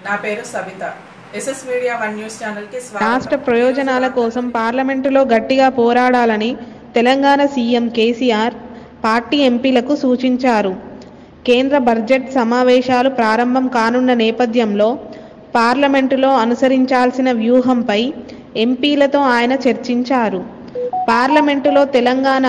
నా పేరు Sabitha SS media one news channel కి స్వాగతం రాష్ట్ర ప్రయోజనాల కోసం పార్లమెంటులో గట్టిగా పోరాడాలని తెలంగాణ సీఎం కేసీఆర్ పార్టీ ఎంపీలకు సూచించారు కేంద్ర బడ్జెట్ సమావేశాలు ప్రారంభం కానున్న నేపథ్యంలో పార్లమెంటులో అనుసరించాల్సిన వ్యూహంపై ఎంపీలతో ఆయన చర్చించారు పార్లమెంటులో తెలంగాణ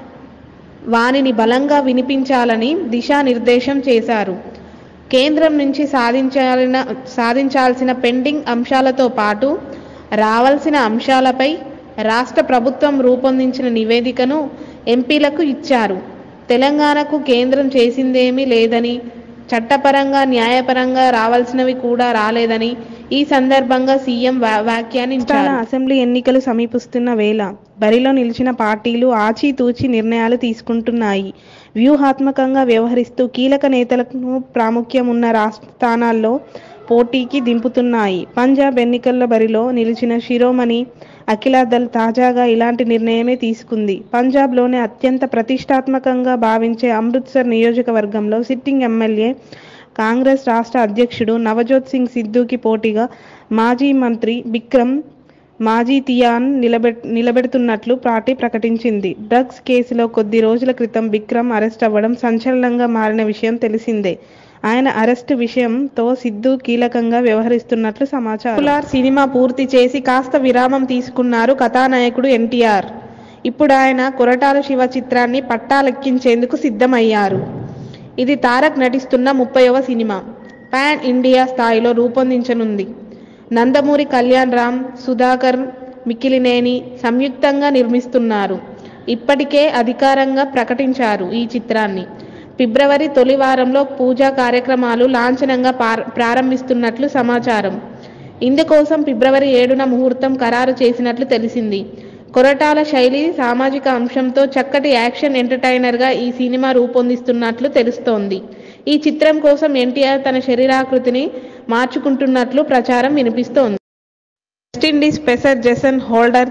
వాణిని బలంగా వినిపించాలని దిశానిర్దేశం చేశారు కేంద్రం నుంచి సాధించాలిన సాధించాల్సిన పెండింగ్ అంశాలతో పాటు రావాల్సిన అంశాలపై రాష్ట్ర ప్రభుత్వం రూపొందించిన నివేదికను ఎంపీలకు ఇచ్చారు తెలంగాణకు కేంద్రం చేసిందేమీ లేదని చట్టపరంగా న్యాయపరంగా రావాల్సినవి కూడా రాలేదని ఈ సందర్భంగా సీఎం వ్యా- వ్యాఖ్యానించారు అసెంబ్లీ ఎన్నికలు సమీపిస్తున్న వేళ బరిలో నిలిచిన పార్టీలు ఆచితూచి నిర్ణయాలు తీసుకుంటున్నాయి వ్యూహాత్మకంగా వ్యవహరిస్తూ కీలక నేతలకు ప్రాముఖ్యం ఉన్న రాష్ట్ర స్థానాల్లో పోటీకి దింపుతున్నాయి పంజాబ్ ఎన్నికల బరిలో నిలిచిన శిరోమణి అఖిలాదల్ తాజాగా ఇలాంటి నిర్ణయమే తీసుకుంది పంజాబ్లోనే అత్యంత ప్రతిష్టాత్మకంగా భావించే అమృత్సర్ నియోజకవర్గంలో సిట్టింగ్ ఎమ్మెల్యే కాంగ్రెస్ రాష్ట్ర అధ్యక్షుడు నవజోత్ సింగ్ సిద్ధుకి పోటీగా మాజీ మంత్రి బిక్రమ్ మాజీ తియాన్ నిలబెట్ నిలబెడుతున్నట్లు పార్టీ ప్రకటించింది డ్రగ్స్ కేసులో కొద్ది రోజుల క్రితం బిక్రమ్ అరెస్ట్ అవ్వడం సంచలనంగా మారిన విషయం తెలిసిందే ఆయన అరెస్టు విషయంతో సిద్ధు కీలకంగా వ్యవహరిస్తున్నట్లు సమాచారం పాపులార్ సినిమా పూర్తి చేసి కాస్త విరామం తీసుకున్నారు కథానాయకుడు ఎన్టీఆర్ ఇప్పుడు ఆయన కొరటాల శివ చిత్రాన్ని పట్టాలెక్కించేందుకు సిద్ధమయ్యారు ఇది తారక్ నటిస్తున్న ముప్పైవ సినిమా పాన్ ఇండియా స్థాయిలో రూపొందించనుంది నందమూరి కళ్యాణ్ రామ్ సుధాకర్ మిక్కిలినేని సంయుక్తంగా నిర్మిస్తున్నారు ఇప్పటికే అధికారంగా ప్రకటించారు ఈ చిత్రాన్ని ఫిబ్రవరి తొలి వారంలో పూజా కార్యక్రమాలు లాంఛనంగా పార్- ప్రారంభిస్తున్నట్లు సమాచారం ఇందుకోసం ఫిబ్రవరి ఏడున ముహూర్తం ఖరారు చేసినట్లు తెలిసింది కొరటాల శైలి సామాజిక అంశంతో చక్కటి యాక్షన్ ఎంటర్టైనర్గా ఈ సినిమా రూపొందిస్తున్నట్లు తెలుస్తోంది ఈ చిత్రం కోసం ఎన్టీఆర్ తన శరీరాకృతిని మార్చుకుంటున్నట్లు ప్రచారం వినిపిస్తోంది వెస్టిండీస్ పెసర్ జెసన్ హోల్డర్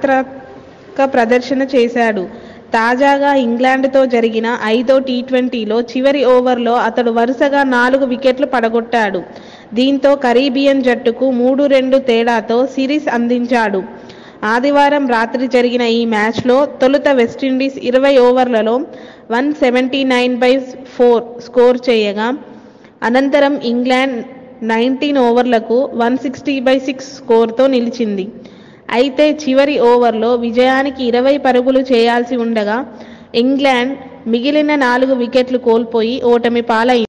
చారిత్రక ప్రదర్శన చేశాడు తాజాగా ఇంగ్లాండ్తో జరిగిన ఐదో టీ ట్వంటీలో చివరి ఓవర్లో అతడు వరుసగా నాలుగు వికెట్లు పడగొట్టాడు దీంతో కరీబియన్ జట్టుకు మూడు రెండు తేడాతో సిరీస్ అందించాడు ఆదివారం రాత్రి జరిగిన ఈ మ్యాచ్లో తొలుత వెస్టిండీస్ ఇరవై ఓవర్లలో one seventy nine by four score చేయగా అనంతరం ఇంగ్లాండ్ నైన్టీన్ ఓవర్లకు వన్ సిక్స్టీ బై సిక్స్ స్కోర్తో నిలిచింది అయితే చివరి ఓవర్లో విజయానికి ఇరవై పరుగులు చేయాల్సి ఉండగా ఇంగ్లాండ్ మిగిలిన నాలుగు వికెట్లు కోల్పోయి ఓటమి పాలైంది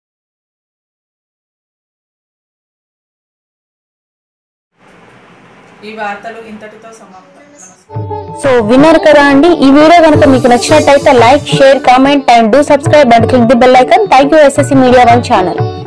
ఈ వార్తలు ఇంతటితో సమాప్తం నమస్కారం సో విన్నారు కదా అండి ఈ వీడియో కనుక మీకు నచ్చినట్టయితే like share comment and do subscribe and click the bell icon thank you SSC media one channel